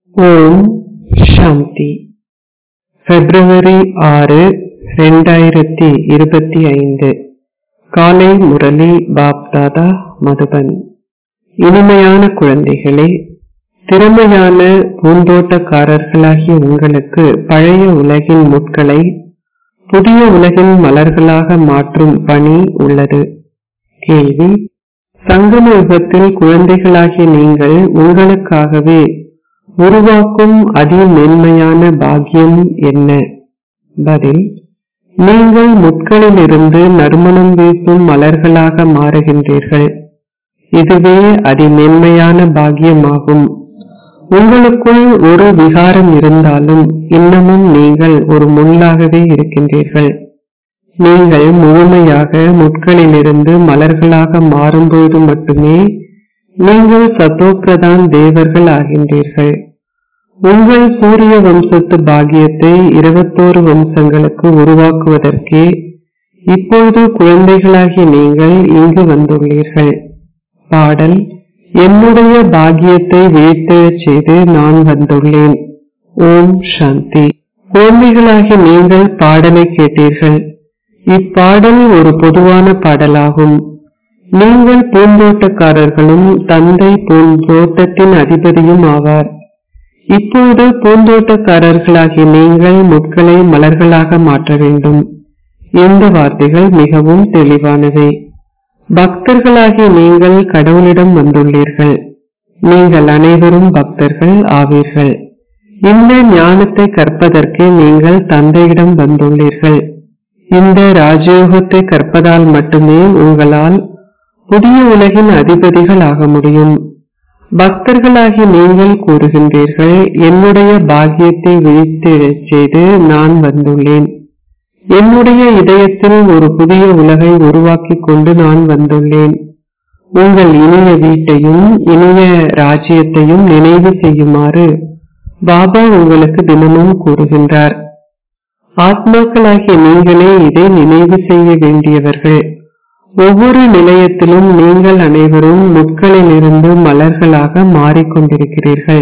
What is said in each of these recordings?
ஓம் சாந்தி பிப்ரவரி ஆறு ரெண்டாயிரத்தி இருபத்தி ஐந்து காலை முரளி பாப்தாதா மதுபன் இனிமையான குழந்தைகளே திறமையான பூந்தோட்டக்காரர்களாகிய உங்களுக்கு பழைய உலகின் முட்களை புதிய உலகின் மலர்களாக மாற்றும் பணி உள்ளது கேள்வி சங்கம யுகத்தில் குழந்தைகளாகிய நீங்கள் உங்களுக்காகவே உருவாக்கும் அதிமென்மையான பாக்கியம் என்ன பதில் நீங்கள் முட்களிலிருந்து நறுமணம் வீசும் மலர்களாக மாறுகின்றீர்கள் இதுவே அதிமென்மையான பாக்கியமாகும் உங்களுக்குள் ஒரு விகாரம் இருந்தாலும் இன்னமும் நீங்கள் ஒரு முள்ளாகவே இருக்கின்றீர்கள் நீங்கள் முழுமையாக முட்களிலிருந்து மலர்களாக மாறும்போது மட்டுமே நீங்கள் சத்தோப்பிரதான் தேவர்கள் ஆகின்றீர்கள் உங்கள் சூரிய வம்சத்து பாக்கியத்தை இருபத்தோரு வம்சங்களுக்கு உருவாக்குவதற்கே இப்பொழுது குழந்தைகளாகிய நீங்கள் இங்கு வந்துள்ளீர்கள் பாடல் என்னுடைய பாக்கியத்தை விழித்தெழச் செய்து நான் வந்துள்ளேன் ஓம் சாந்தி குழந்தைகளாகிய நீங்கள் பாடலை கேட்டீர்கள் இப்பாடல் ஒரு பொதுவான பாடலாகும் நீங்கள் பூந்தோட்டக்காரர்களும் தந்தை பூந்தோட்டத்தின் அதிபதியும் ஆவார் இப்போது பூந்தோட்டக்காரர்களாகிய நீங்கள் முட்களை மலர்களாக மாற்ற வேண்டும் இந்த வார்த்தைகள் மிகவும் தெளிவானவை பக்தர்களாகிய நீங்கள் கடவுளிடம் வந்துள்ளீர்கள் நீங்கள் அனைவரும் பக்தர்கள் ஆவீர்கள் இந்த ஞானத்தை கற்பதற்கே நீங்கள் தந்தையிடம் வந்துள்ளீர்கள் இந்த ராஜயோகத்தை கற்பதால் மட்டுமே உங்களால் புதிய உலகின் அதிபதிகள் ஆக முடியும் பக்தர்களாகி நீங்கள் கூறுகின்றீர்கள் என்னுடைய பாக்கியத்தை விழித்தெழச் செய்து நான் வந்துள்ளேன் என்னுடைய இதயத்தில் ஒரு புதிய உலகை உருவாக்கிக் கொண்டு நான் வந்துள்ளேன் உங்கள் இனிய வீட்டையும் இனிய ராஜ்யத்தையும் நினைவு செய்யுமாறு பாபா உங்களுக்கு தினமும் கூறுகின்றார் ஆத்மாக்களாகிய நீங்களே இதை நினைவு செய்ய வேண்டியவர்கள் ஒவ்வொரு நிலையத்திலும் நீங்கள் அனைவரும் முட்களிலிருந்து மலர்களாக மாறிக்கொண்டிருக்கிறீர்கள்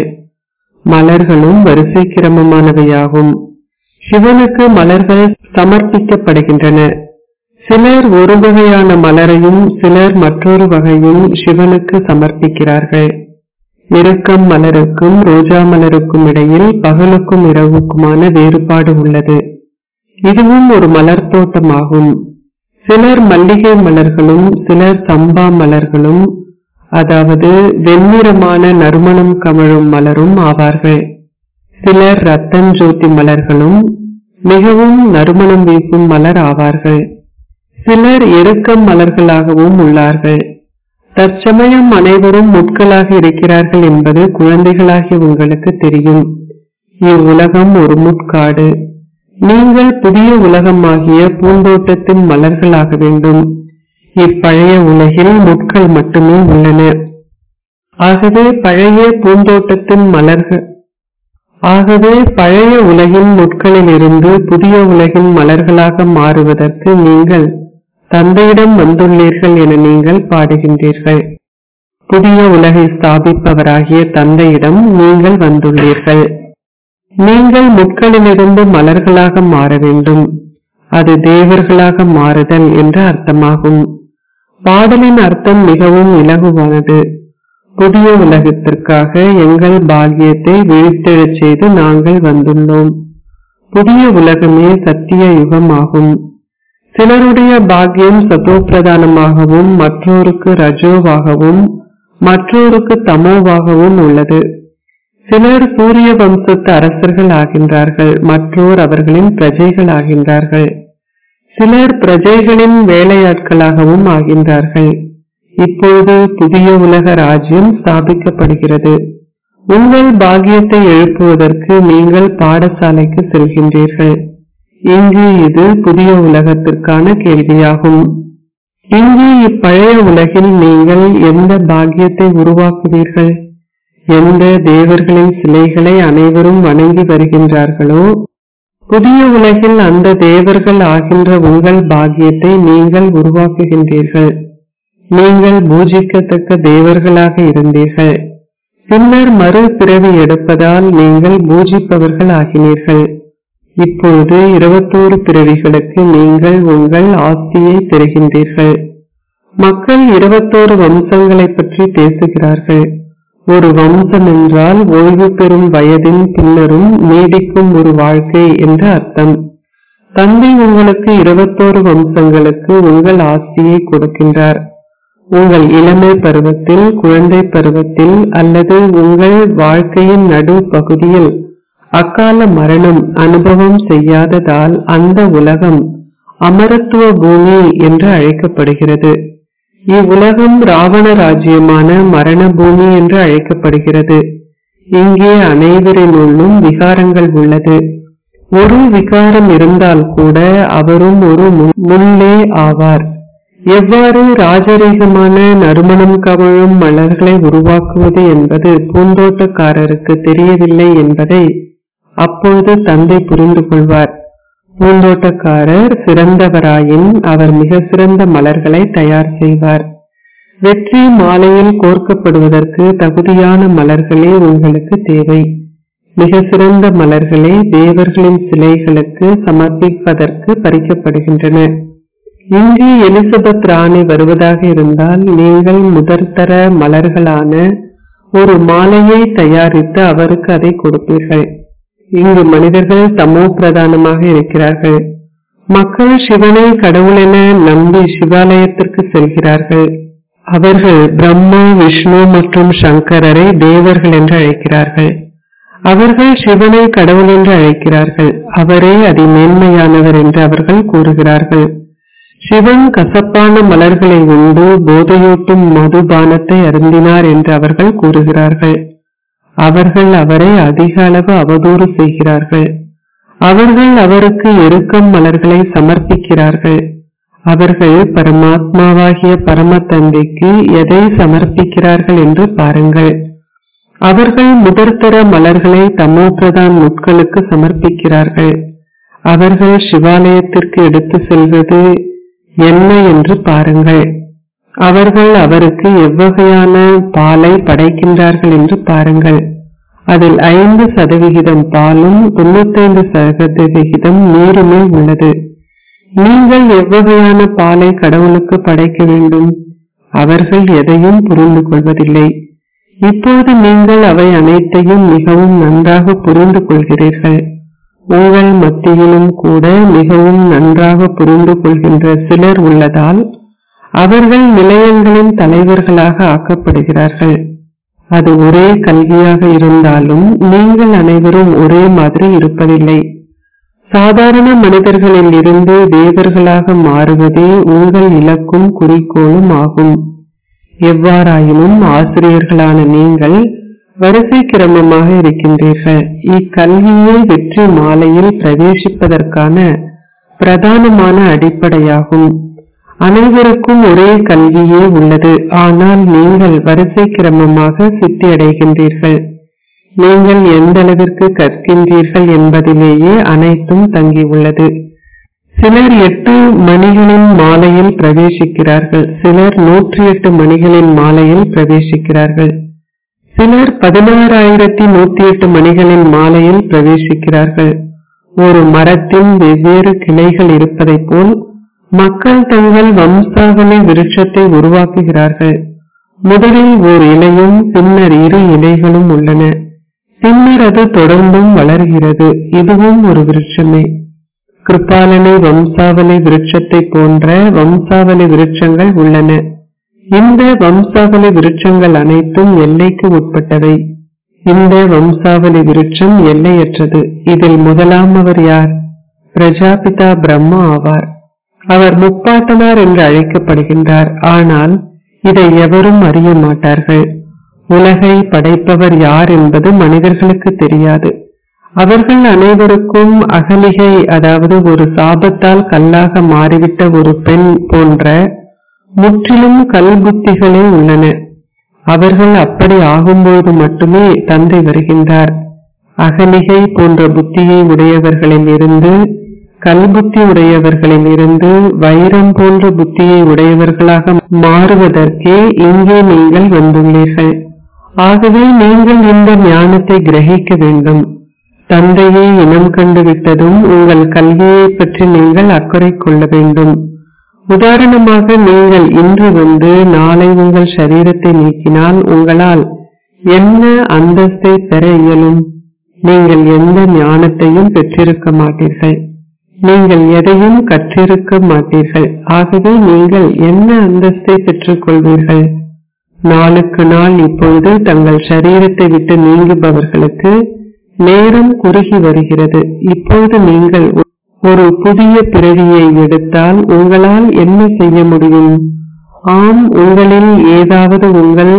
மலர்களும் வரிசை கிரமமானவையாகும் சிவனுக்கு மலர்கள் சமர்ப்பிக்கப்படுகின்றன சிலர் ஒரு வகையான மலரையும் சிலர் மற்றொரு வகையும் சிவனுக்கு சமர்ப்பிக்கிறார்கள் இறுக்கம் மலருக்கும் ரோஜா மலருக்கும் இடையில் பகலுக்கும் இரவுக்குமான வேறுபாடு உள்ளது இதுவும் ஒரு மலர் தோட்டமாகும் சிலர் மல்லிகை மலர்களும் சிலர் சம்பா மலர்களும் அதாவது வெண்ணிறமான நறுமணம் கமழும் மலரும் ஆவார்கள் சிலர் ரத்தஞ்சோதி மலர்களும் மிகவும் நறுமணம் வீசும் மலர் ஆவார்கள் சிலர் எருக்கம் மலர்களாகவும் உள்ளார்கள் தற்சமயம் அனைவரும் முட்களாக இருக்கிறார்கள் என்பது குழந்தைகளாகிய உங்களுக்கு தெரியும் இவ்வுலகம் ஒரு முட்காடு நீங்கள் புதிய உலகமாகிய பூந்தோட்டத்தின் மலர்களாக வேண்டும் இப்பழைய உலகில் முட்கள் மட்டுமே உள்ளன ஆகவே பழைய பூந்தோட்டத்தின் மலர்கள் ஆகவே பழைய உலகின் முட்களிலிருந்து புதிய உலகின் மலர்களாக மாறுவதற்கு நீங்கள் தந்தையிடம் வந்துள்ளீர்கள் என நீங்கள் பாடுகின்றீர்கள் புதிய உலகை ஸ்தாபிப்பவராகிய தந்தையிடம் நீங்கள் வந்துள்ளீர்கள் நீங்கள் முட்களிலிருந்து மலர்களாக மாற வேண்டும் அது தேவர்களாக மாறுதல் என்று அர்த்தமாகும் பாடலின் அர்த்தம் மிகவும் இலகுவானது புதிய உலகத்திற்காக எங்கள் பாக்கியத்தை விழித்தெழச் செய்து நாங்கள் வந்துள்ளோம் புதிய உலகமே சத்திய யுகமாகும் சிலருடைய பாக்கியம் சதோப்பிரதானமாகவும் மற்றோருக்கு ரஜோவாகவும் மற்றோருக்கு தமோவாகவும் உள்ளது சிலர் சூரிய வம்சத்து அரசர்கள் ஆகின்றார்கள் மற்றோர் அவர்களின் பிரஜைகள் ஆகின்றார்கள் சிலர் பிரஜைகளின் வேலையாட்களாகவும் ஆகின்றார்கள் இப்பொழுது புதிய உலக ராஜ்யம் ஸ்தாபிக்கப்படுகிறது உங்கள் பாக்கியத்தை எழுப்புவதற்கு நீங்கள் பாடசாலைக்கு செல்கின்றீர்கள் இங்கு இது புதிய உலகத்திற்கான கேள்வியாகும் இங்கு இப்பழைய உலகில் நீங்கள் எந்த பாக்கியத்தை உருவாக்குவீர்கள் எந்த தேவர்களின் சிலைகளை அனைவரும் வணங்கி வருகின்றார்களோ புதிய உலகில் அந்த தேவர்கள் ஆகின்ற உங்கள் பாக்கியத்தை நீங்கள் உருவாக்குகின்றீர்கள் நீங்கள் பூஜிக்கத்தக்க தேவர்களாக இருந்தீர்கள் பின்னர் மறு பிறவி எடுப்பதால் நீங்கள் பூஜிப்பவர்கள் ஆகினீர்கள் இப்பொழுது இருபத்தோரு பிறவிகளுக்கு நீங்கள் உங்கள் ஆஸ்தியை பெறுகின்றீர்கள் மக்கள் இருபத்தோரு வம்சங்களை பற்றி பேசுகிறார்கள் ஒரு வம்சம் என்றால் ஓய்வு பெறும் வயதின் பின்னரும் நீடிக்கும் ஒரு வாழ்க்கை என்று அர்த்தம் தந்தை உங்களுக்கு இருபத்தோரு வம்சங்களுக்கு உங்கள் ஆஸ்தியை கொடுக்கின்றார் உங்கள் இளமை பருவத்தில் குழந்தை பருவத்தில் அல்லது உங்கள் வாழ்க்கையின் நடு பகுதியில் அக்கால மரணம் அனுபவம் செய்யாததால் அந்த உலகம் அமரத்துவ பூமி என்று அழைக்கப்படுகிறது இவ்வுலகம் ராவண ராஜ்யமான மரண பூமி என்று அழைக்கப்படுகிறது இங்கே அனைவரினுள்ளும் விகாரங்கள் உள்ளது ஒரு விகாரம் இருந்தால் கூட அவரும் ஒரு முள்ளே ஆவார் எவ்வாறு ராஜரீகமான நறுமணம் கவழும் மலர்களை உருவாக்குவது என்பது பூந்தோட்டக்காரருக்கு தெரியவில்லை என்பதை அப்பொழுது தந்தை புரிந்து கொள்வார் பூந்தோட்டக்காரர் சிறந்தவராயின் அவர் மிக சிறந்த மலர்களை தயார் செய்வார் வெற்றி மாலையில் கோர்க்கப்படுவதற்கு தகுதியான மலர்களே உங்களுக்கு தேவை மிக சிறந்த மலர்களே தேவர்களின் சிலைகளுக்கு சமர்ப்பிப்பதற்கு பறிக்கப்படுகின்றன இங்கு எலிசபெத் ராணி வருவதாக இருந்தால் நீங்கள் முதற்தர மலர்களான ஒரு மாலையை தயாரித்து அவருக்கு அதை கொடுப்பீர்கள் இங்கு மனிதர்கள் தமோ பிரதானமாக இருக்கிறார்கள் மக்கள் சிவனை கடவுளென நம்பி சிவாலயத்திற்கு செல்கிறார்கள் அவர்கள் பிரம்மா விஷ்ணு மற்றும் சங்கரரை தேவர்கள் என்று அழைக்கிறார்கள் அவர்கள் சிவனை கடவுள் என்று அழைக்கிறார்கள் அவரே அதிமேன்மையானவர் என்று அவர்கள் கூறுகிறார்கள் சிவன் கசப்பான மலர்களை உண்டு போதையூட்டும் மதுபானத்தை அருந்தினார் என்று அவர்கள் கூறுகிறார்கள் அவர்கள் அவரை அதிக அளவு அவதூறு செய்கிறார்கள் அவர்கள் அவருக்கு எருக்கம் மலர்களை சமர்ப்பிக்கிறார்கள் அவர்கள் பரமாத்மாவாகிய பரம தந்தைக்கு எதை சமர்ப்பிக்கிறார்கள் என்று பாருங்கள் அவர்கள் முதற்தர மலர்களை தமோபிரதான் முட்களுக்கு சமர்ப்பிக்கிறார்கள் அவர்கள் சிவாலயத்திற்கு எடுத்து செல்வது என்ன என்று பாருங்கள் அவர்கள் அவருக்கு எவ்வகையான பாலை படைக்கின்றார்கள் என்று பாருங்கள் அதில் ஐந்து சதவிகிதம் பாலும் தொண்ணூத்தைந்து சதவிகிதம் நீருமே உள்ளது நீங்கள் எவ்வகையான பாலை கடவுளுக்கு படைக்க வேண்டும் அவர்கள் எதையும் புரிந்து கொள்வதில்லை இப்போது நீங்கள் அவை அனைத்தையும் மிகவும் நன்றாக புரிந்து கொள்கிறீர்கள் உங்கள் மத்தியிலும் கூட மிகவும் நன்றாக புரிந்து கொள்கின்ற சிலர் உள்ளதால் அவர்கள் நிலையங்களின் தலைவர்களாக ஆக்கப்படுகிறார்கள் அது ஒரே கல்வியாக இருந்தாலும் நீங்கள் அனைவரும் ஒரே மாதிரி இருப்பதில்லை சாதாரண மனிதர்களில் இருந்து தேவர்களாக மாறுவதே உங்கள் இலக்கும் குறிக்கோளும் ஆகும் எவ்வாறாயினும் ஆசிரியர்களான நீங்கள் வரிசை கிரமமாக இருக்கின்றீர்கள் இக்கல்வியே வெற்றி மாலையில் பிரவேசிப்பதற்கான பிரதானமான அடிப்படையாகும் அனைவருக்கும் ஒரே கல்வியே உள்ளது ஆனால் நீங்கள் வரிசை கிரமமாக சித்தி அடைகின்றீர்கள் நீங்கள் எந்த அளவிற்கு கற்கின்றீர்கள் என்பதிலேயே அனைத்தும் தங்கியுள்ளது சிலர் எட்டு மணிகளின் மாலையில் பிரவேசிக்கிறார்கள் சிலர் நூற்றி எட்டு மணிகளின் மாலையில் பிரவேசிக்கிறார்கள் சிலர் பதினாறாயிரத்தி நூத்தி எட்டு மணிகளின் மாலையில் பிரவேசிக்கிறார்கள் ஒரு மரத்தின் வெவ்வேறு கிளைகள் இருப்பதைப் போல் மக்கள் தங்கள் வம்சாவளி விருட்சத்தை உருவாக்குகிறார்கள் முதலில் ஓர் இலையும் பின்னர் இரு இலைகளும் உள்ளன பின்னர் அது தொடர்ந்தும் வளர்கிறது இதுவும் ஒரு விருட்சமே கிருபாலனை வம்சாவளி விருட்சத்தை போன்ற வம்சாவளி விருட்சங்கள் உள்ளன இந்த வம்சாவளி விருட்சங்கள் அனைத்தும் எல்லைக்கு உட்பட்டவை இந்த வம்சாவளி விருட்சம் எல்லையற்றது இதில் முதலாமவர் யார் பிரஜாபிதா பிரம்மா ஆவார் அவர் முப்பாட்டனார் என்று அழைக்கப்படுகின்றார் ஆனால் இதை எவரும் அறிய மாட்டார்கள் உலகை படைப்பவர் யார் என்பது மனிதர்களுக்கு தெரியாது அவர்கள் அனைவருக்கும் அகலிகை அதாவது ஒரு சாபத்தால் கல்லாக மாறிவிட்ட ஒரு பெண் போன்ற முற்றிலும் கல்புத்திகளே உள்ளன அவர்கள் அப்படி ஆகும்போது மட்டுமே தந்தை வருகின்றார் அகலிகை போன்ற புத்தியை உடையவர்களில் இருந்து கல்புத்தி உடையவர்களில் இருந்து வைரம் போன்ற புத்தியை உடையவர்களாக மாறுவதற்கே இங்கே நீங்கள் வந்துள்ளீர்கள் ஆகவே நீங்கள் இந்த ஞானத்தை கிரகிக்க வேண்டும் தந்தையை இனம் கண்டு விட்டதும் உங்கள் கல்வியை பற்றி நீங்கள் அக்கறை கொள்ள வேண்டும் உதாரணமாக நீங்கள் இன்று வந்து நாளை உங்கள் சரீரத்தை நீக்கினால் உங்களால் என்ன அந்தஸ்தை பெற இயலும் நீங்கள் எந்த ஞானத்தையும் பெற்றிருக்க மாட்டீர்கள் நீங்கள் எதையும் கற்றிருக்க மாட்டீர்கள் ஆகவே நீங்கள் என்ன அந்தஸ்தை பெற்றுக் கொள்வீர்கள் நாளுக்கு நாள் இப்பொழுது தங்கள் சரீரத்தை விட்டு நீங்குபவர்களுக்கு நேரம் குறுகி வருகிறது இப்போது நீங்கள் ஒரு புதிய பிறவியை எடுத்தால் உங்களால் என்ன செய்ய முடியும் ஆம் உங்களில் ஏதாவது உங்கள்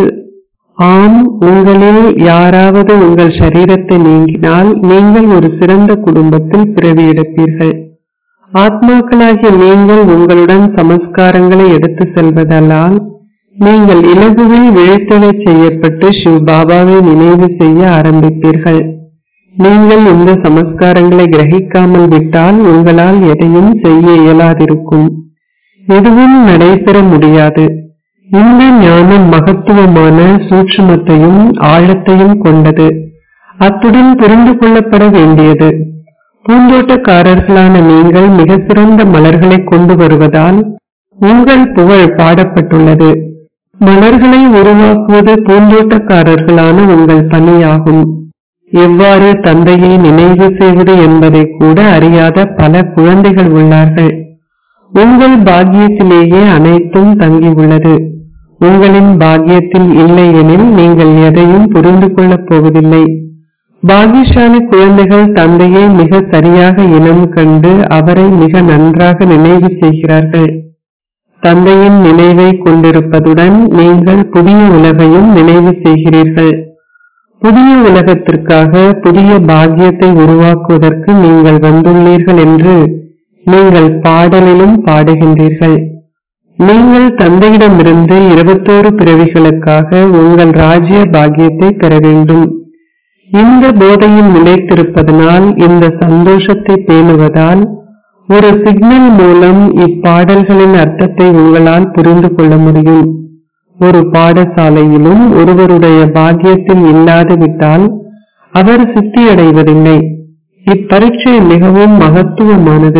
ஆம் உங்களில் யாராவது உங்கள் சரீரத்தை நீங்கினால் நீங்கள் ஒரு சிறந்த குடும்பத்தில் பிறவி எடுப்பீர்கள் ஆத்மாக்களாகிய நீங்கள் உங்களுடன் சமஸ்காரங்களை எடுத்து செல்வதல்லால் நீங்கள் இலகுவில் விழித்தெழச் செய்யப்பட்டு சிவ் பாபாவை நினைவு செய்ய ஆரம்பிப்பீர்கள் நீங்கள் இந்த சமஸ்காரங்களை கிரகிக்காமல் விட்டால் உங்களால் எதையும் செய்ய இயலாதிருக்கும் எதுவும் நடைபெற முடியாது இந்த ஞானம் மகத்துவமான சூட்சுமத்தையும் ஆழத்தையும் கொண்டது அத்துடன் புரிந்து கொள்ளப்பட வேண்டியது பூந்தோட்டக்காரர்களான நீங்கள் மிக சிறந்த மலர்களை கொண்டு வருவதால் உங்கள் புகழ் பாடப்பட்டுள்ளது மலர்களை உருவாக்குவது பூந்தோட்டக்காரர்களான உங்கள் பணியாகும் எவ்வாறு தந்தையை நினைவு செய்வது என்பதை கூட அறியாத பல குழந்தைகள் உள்ளார்கள் உங்கள் பாக்கியத்திலேயே அனைத்தும் தங்கியுள்ளது உங்களின் பாக்கியத்தில் இல்லை எனில் நீங்கள் எதையும் புரிந்து கொள்ளப் போவதில்லை பாகியசாலி குழந்தைகள் தந்தையை மிக சரியாக இனம் கண்டு அவரை மிக நன்றாக நினைவு செய்கிறார்கள் தந்தையின் நினைவை கொண்டிருப்பதுடன் நீங்கள் புதிய உலகையும் நினைவு செய்கிறீர்கள் புதிய உலகத்திற்காக புதிய பாக்கியத்தை உருவாக்குவதற்கு நீங்கள் வந்துள்ளீர்கள் என்று நீங்கள் பாடலிலும் பாடுகின்றீர்கள் நீங்கள் தந்தையிடமிருந்து இருபத்தோரு பிறவிகளுக்காக உங்கள் ராஜ்ய பாக்கியத்தை பெற வேண்டும் இந்த போதையில் நிலைத்திருப்பதனால் இந்த சந்தோஷத்தை பேணுவதால் ஒரு சிக்னல் மூலம் இப்பாடல்களின் அர்த்தத்தை உங்களால் புரிந்து கொள்ள முடியும் ஒரு பாடசாலையிலும் ஒருவருடைய பாக்கியத்தில் இல்லாது விட்டால் அவர் சித்தியடைவதில்லை இப்பரீட்சை மிகவும் மகத்துவமானது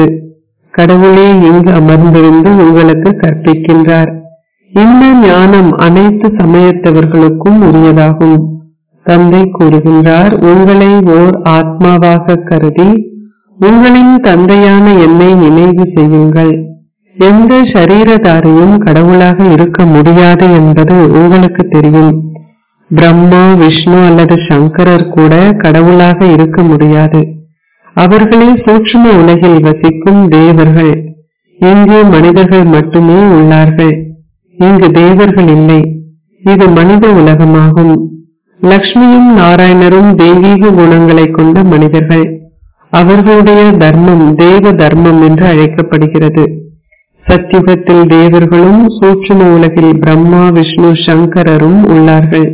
கடவுளே இங்கு அமர்ந்திருந்து உங்களுக்கு கற்பிக்கின்றார் இந்த ஞானம் அனைத்து சமயத்தவர்களுக்கும் உரியதாகும் தந்தை கூறுகின்றார் உங்களை ஓர் ஆத்மாவாக கருதி உங்களின் தந்தையான என்னை நினைவு செய்யுங்கள் எந்த சரீரதாரியும் கடவுளாக இருக்க முடியாது என்பது உங்களுக்கு தெரியும் பிரம்மா விஷ்ணு அல்லது சங்கரர் கூட கடவுளாக இருக்க முடியாது அவர்களே சூட்சும உலகில் வசிக்கும் தேவர்கள் இங்கு மனிதர்கள் மட்டுமே உள்ளார்கள் இங்கு தேவர்கள் இல்லை இது மனித உலகமாகும் லக்ஷ்மியும் நாராயணரும் தெய்வீக குணங்களை கொண்ட மனிதர்கள் அவர்களுடைய தர்மம் தேவ தர்மம் என்று அழைக்கப்படுகிறது சத்தியுகத்தில் தேவர்களும் சூட்சும உலகில் பிரம்மா விஷ்ணு சங்கரரும் உள்ளார்கள்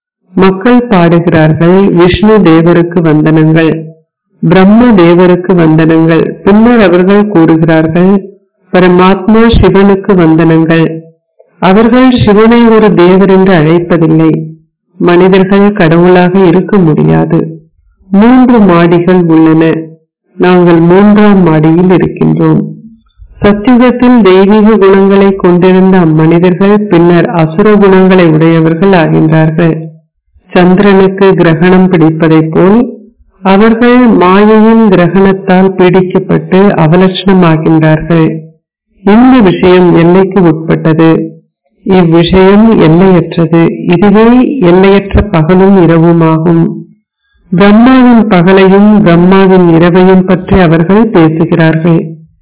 மக்கள் பாடுகிறார்கள் விஷ்ணு தேவருக்கு வந்தனங்கள் பிரம்ம தேவருக்கு வந்தனங்கள் பின்னர் அவர்கள் கூறுகிறார்கள் பரமாத்மா சிவனுக்கு வந்தனங்கள் அவர்கள் சிவனை ஒரு தேவர் என்று அழைப்பதில்லை மனிதர்கள் கடவுளாக இருக்க முடியாது மூன்று மாடிகள் உள்ளன நாங்கள் மூன்றாம் மாடியில் இருக்கின்றோம் சத்தியுகத்தில் தெய்வீக குணங்களை கொண்டிருந்த அம்மனிதர்கள் பின்னர் அசுர குணங்களை உடையவர்கள் ஆகின்றார்கள் சந்திரனுக்கு கிரகணம் பிடிப்பதைப் போல் அவர்கள் மாயையின் கிரகணத்தால் பீடிக்கப்பட்டு அவலட்சணமாகின்றார்கள் இந்த விஷயம் எல்லைக்கு உட்பட்டது இவ்விஷயம் எல்லையற்றது இதுவே எல்லையற்ற பகலும் இரவுமாகும் பிரம்மாவின் பகலையும் பிரம்மாவின் இரவையும் பற்றி அவர்கள் பேசுகிறார்கள்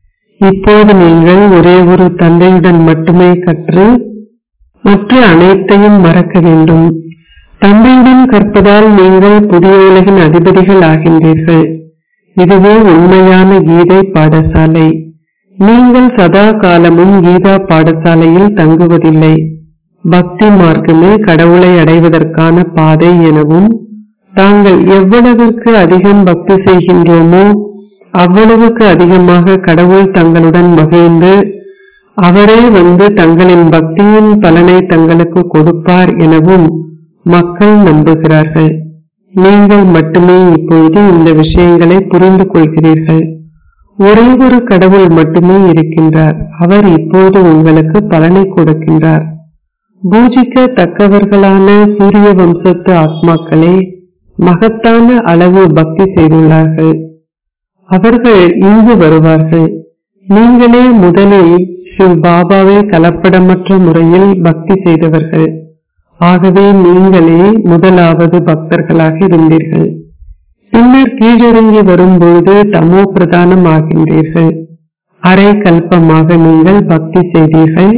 இப்போது நீங்கள் ஒரே ஒரு தந்தையுடன் மட்டுமே கற்று மற்ற அனைத்தையும் மறக்க வேண்டும் தந்தையுடன் கற்பதால் நீங்கள் புதிய உலகின் அதிபதிகள் ஆகின்றீர்கள் இதுவே உண்மையான கீதை பாடசாலை நீங்கள் சதா காலமும் கீதா பாடசாலையில் தங்குவதில்லை பக்தி மார்க்கமே கடவுளை அடைவதற்கான பாதை எனவும் தாங்கள் எவ்வளவிற்கு அதிகம் பக்தி செய்கின்றோமோ அவ்வளவுக்கு அதிகமாக கடவுள் தங்களுடன் மகிழ்ந்து அவரே வந்து தங்களின் பக்தியின் பலனை தங்களுக்கு கொடுப்பார் எனவும் மக்கள் நம்புகிறார்கள் நீங்கள் மட்டுமே இப்பொழுது இந்த விஷயங்களை புரிந்து கொள்கிறீர்கள் ஒரே ஒரு கடவுள் மட்டுமே இருக்கின்றார் அவர் இப்போது உங்களுக்கு பலனை கொடுக்கின்றார் பூஜிக்க தக்கவர்களான சூரிய வம்சத்து ஆத்மாக்களே மகத்தான அளவு பக்தி செய்துள்ளார்கள் அவர்கள் இங்கு வருவார்கள் நீங்களே முதலில் சிவ் பாபாவை கலப்படமற்ற முறையில் பக்தி செய்தவர்கள் ஆகவே நீங்களே முதலாவது பக்தர்களாக இருந்தீர்கள் பின்னர் கீழிறங்கி வரும்பொழுது தமோ பிரதானம் ஆகின்றீர்கள் அரை கல்பமாக நீங்கள் பக்தி செய்தீர்கள்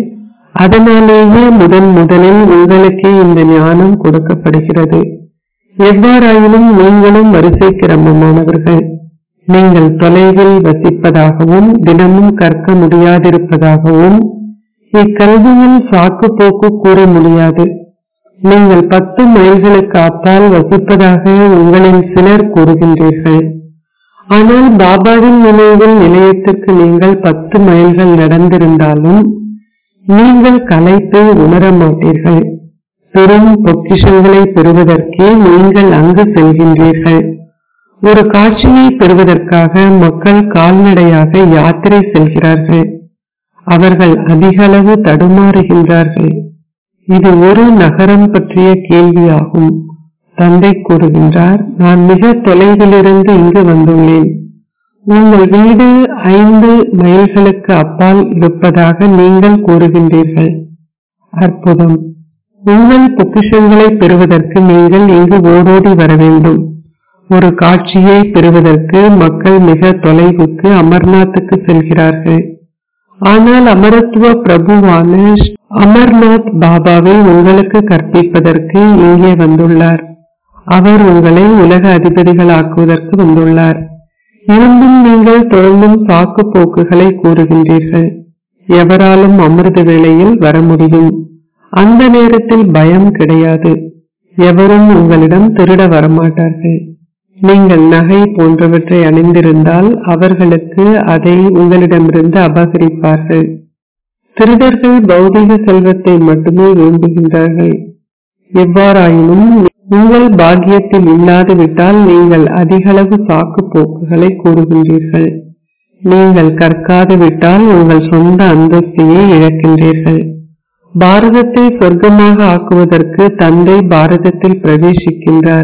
அதனாலேயே முதன் முதலில் உங்களுக்கே இந்த ஞானம் கொடுக்கப்படுகிறது எவ்வாறாயினும் நீங்களும் வரிசை கிரமமானவர்கள் நீங்கள் தொலைவில் வசிப்பதாகவும் தினமும் கற்க முடியாதிருப்பதாகவும் இக்கல்வியில் சாக்கு போக்கு கூற முடியாது நீங்கள் பத்து மைல்களுக்கு அப்பால் வசிப்பதாக உங்களில் சிலர் கூறுகின்றீர்கள் ஆனால் பாபாவின் நினைவில் நிலையத்திற்கு நீங்கள் பத்து மைல்கள் நடந்திருந்தாலும் நீங்கள் கலைத்து உணர மாட்டீர்கள் பெரும் பொக்கிஷங்களை பெறுவதற்கே நீங்கள் அங்கு செல்கின்றீர்கள் ஒரு காட்சியை பெறுவதற்காக மக்கள் கால்நடையாக யாத்திரை செல்கிறார்கள் அவர்கள் அதிகளவு தடுமாறுகின்றார்கள் இது ஒரு நகரம் பற்றிய கேள்வியாகும் தந்தை கூறுகின்றார் நான் மிக தொலைவிலிருந்து இங்கு வந்துள்ளேன் உங்கள் வீடு ஐந்து மைல்களுக்கு அப்பால் இருப்பதாக நீங்கள் கூறுகின்றீர்கள் அற்புதம் உங்கள் பொக்கிஷங்களை பெறுவதற்கு நீங்கள் இங்கு ஓடோடி வர வேண்டும் ஒரு காட்சியை பெறுவதற்கு மக்கள் மிக தொலைவுக்கு அமர்நாத்துக்கு செல்கிறார்கள் ஆனால் அமரத்துவ பிரபுவான அமர்நாத் பாபாவை உங்களுக்கு கற்பிப்பதற்கு இங்கே வந்துள்ளார் அவர் உங்களை உலக அதிபதிகளாக்குவதற்கு வந்துள்ளார் இருந்தும் நீங்கள் தொடர்ந்தும் சாக்கு போக்குகளை கூறுகின்றீர்கள் எவராலும் அமிர்த வேளையில் வர முடியும் அந்த நேரத்தில் பயம் கிடையாது எவரும் உங்களிடம் திருட வரமாட்டார்கள் நீங்கள் நகை போன்றவற்றை அணிந்திருந்தால் அவர்களுக்கு அதை உங்களிடமிருந்து அபகரிப்பார்கள் திருடர்கள் பௌதிக செல்வத்தை மட்டுமே விரும்புகின்றார்கள் எவ்வாறாயினும் உங்கள் பாக்கியத்தில் இல்லாது விட்டால் நீங்கள் அதிகளவு சாக்கு போக்குகளை கூறுகின்றீர்கள் நீங்கள் கற்காது விட்டால் உங்கள் சொந்த அந்தஸ்தையே இழக்கின்றீர்கள் பாரதத்தை சொர்க்கமாக ஆக்குவதற்கு தந்தை பாரதத்தில் பிரவேசிக்கின்றார்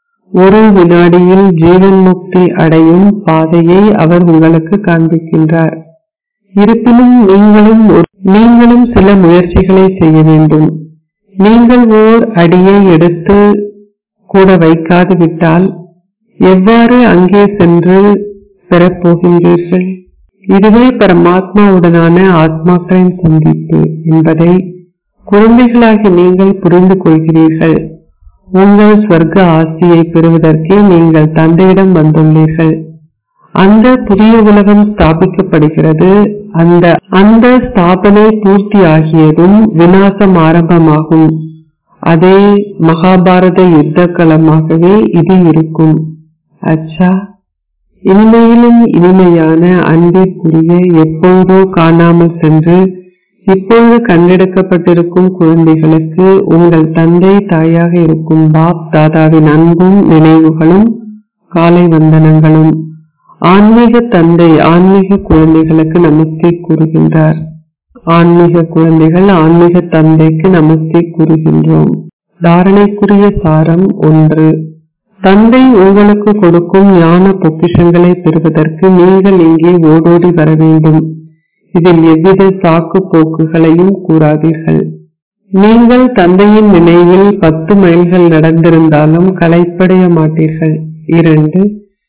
ஒரு வினாடியில் ஜீவன் முக்தி அடையும் பாதையை அவர் உங்களுக்கு காண்பிக்கின்றார் இருப்பினும் நீங்களும் நீங்களும் சில முயற்சிகளை செய்ய வேண்டும் நீங்கள் ஓர் அடியை எடுத்து கூட வைக்காது விட்டால் எவ்வாறு அங்கே சென்று பெறப்போகின்றீர்கள் இதுவே பரமாத்மாவுடனான ஆத்மாக்களின் சந்திப்பு என்பதை குழந்தைகளாகி நீங்கள் புரிந்து கொள்கிறீர்கள் உங்கள் சொர்க்க ஆசியை பெறுவதற்கே நீங்கள் தந்தையிடம் வந்துள்ளீர்கள் அந்த புதிய உலகம் ஸ்தாபிக்கப்படுகிறது அந்த அந்த ஸ்தாபனை பூர்த்தி ஆகியதும் விநாசம் ஆரம்பமாகும் அதே மகாபாரத யுத்த களமாகவே இது இருக்கும் அச்சா இனிமையிலும் இனிமையான அன்பிற்குரிய எப்பொழுதோ காணாமல் சென்று இப்பொழுது கண்டெடுக்கப்பட்டிருக்கும் குழந்தைகளுக்கு உங்கள் தந்தை தாயாக இருக்கும் பாப் தாதாவின் அன்பும் நினைவுகளும் காலை வந்தனங்களும் ஆன்மீக தந்தை ஆன்மீக குழந்தைகளுக்கு நமஸ்தே கூறுகின்றார் ஆன்மீக குழந்தைகள் ஆன்மீக தந்தைக்கு நமஸ்தே கூறுகின்றோம் தாரணைக்குரிய சாரம் ஒன்று தந்தை உங்களுக்கு கொடுக்கும் ஞான பொக்கிஷங்களை பெறுவதற்கு நீங்கள் இங்கே ஓடோடி வர வேண்டும் இதில் எவ்வித சாக்கு போக்குகளையும் கூறாதீர்கள் நீங்கள் தந்தையின் நினைவில் பத்து மைல்கள் நடந்திருந்தாலும் களைப்படைய மாட்டீர்கள் இரண்டு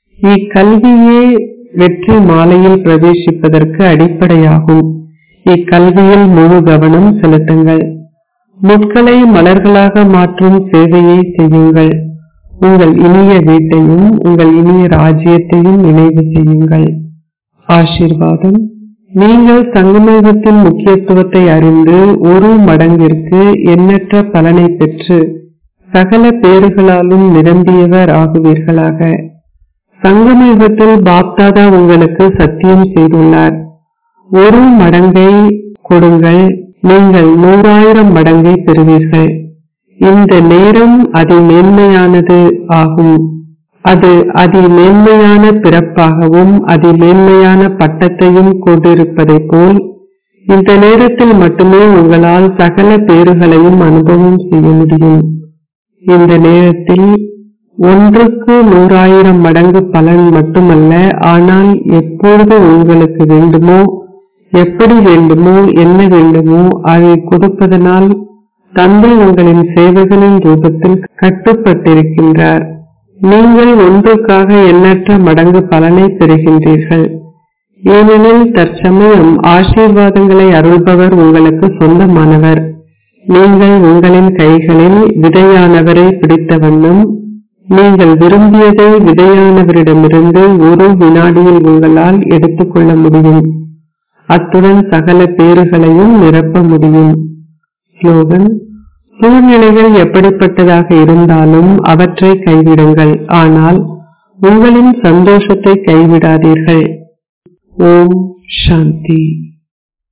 இக்கல்வியே வெற்றி மாலையில் பிரவேசிப்பதற்கு அடிப்படையாகும் இக்கல்வியில் முழு கவனம் செலுத்துங்கள் முட்களை மலர்களாக மாற்றும் சேவையை செய்யுங்கள் உங்கள் இனிய வீட்டையும் உங்கள் இனிய ராஜ்யத்தையும் நினைவு செய்யுங்கள் ஆசீர்வாதம் நீங்கள் சங்கமயுகத்தின் முக்கியத்துவத்தை அறிந்து ஒரு மடங்கிற்கு எண்ணற்ற பலனை பெற்று சகல பேறுகளாலும் நிரம்பியவர் ஆகுவீர்களாக சங்கமயுகத்தில் பாப்தாதா உங்களுக்கு சத்தியம் செய்துள்ளார் ஒரு மடங்கை கொடுங்கள் நீங்கள் நூறாயிரம் மடங்கை பெறுவீர்கள் இந்த நேரம் அதிமேன்மையானது ஆகும் அது அதிமேன்மையான பிறப்பாகவும் அதிமேன்மையான பட்டத்தையும் கொண்டிருப்பதைப் போல் இந்த நேரத்தில் மட்டுமே உங்களால் சகல பேறுகளையும் அனுபவம் செய்ய முடியும் இந்த நேரத்தில் ஒன்றுக்கு நூறாயிரம் மடங்கு பலன் மட்டுமல்ல ஆனால் எப்பொழுது உங்களுக்கு வேண்டுமோ எப்படி வேண்டுமோ என்ன வேண்டுமோ அதை கொடுப்பதனால் தந்தை உங்களின் சேவைகளின் ரூபத்தில் கட்டுப்பட்டிருக்கின்றார் நீங்கள் ஒன்றுக்காக எண்ணற்ற மடங்கு பலனை பெறுகின்றீர்கள் ஏனெனில் தற்சமயம் ஆசீர்வாதங்களை அருள்பவர் உங்களுக்கு சொந்தமானவர் நீங்கள் உங்களின் கைகளில் விதையானவரை பிடித்த வண்ணம் நீங்கள் விரும்பியதை விதையானவரிடமிருந்து ஒரு வினாடியில் உங்களால் எடுத்துக்கொள்ள முடியும் அத்துடன் சகல பேறுகளையும் நிரப்ப முடியும் ஸ்லோகன் சூழ்நிலைகள் எப்படிப்பட்டதாக இருந்தாலும் அவற்றை கைவிடுங்கள் ஆனால் உங்களின் சந்தோஷத்தை கைவிடாதீர்கள் ஓம் சாந்தி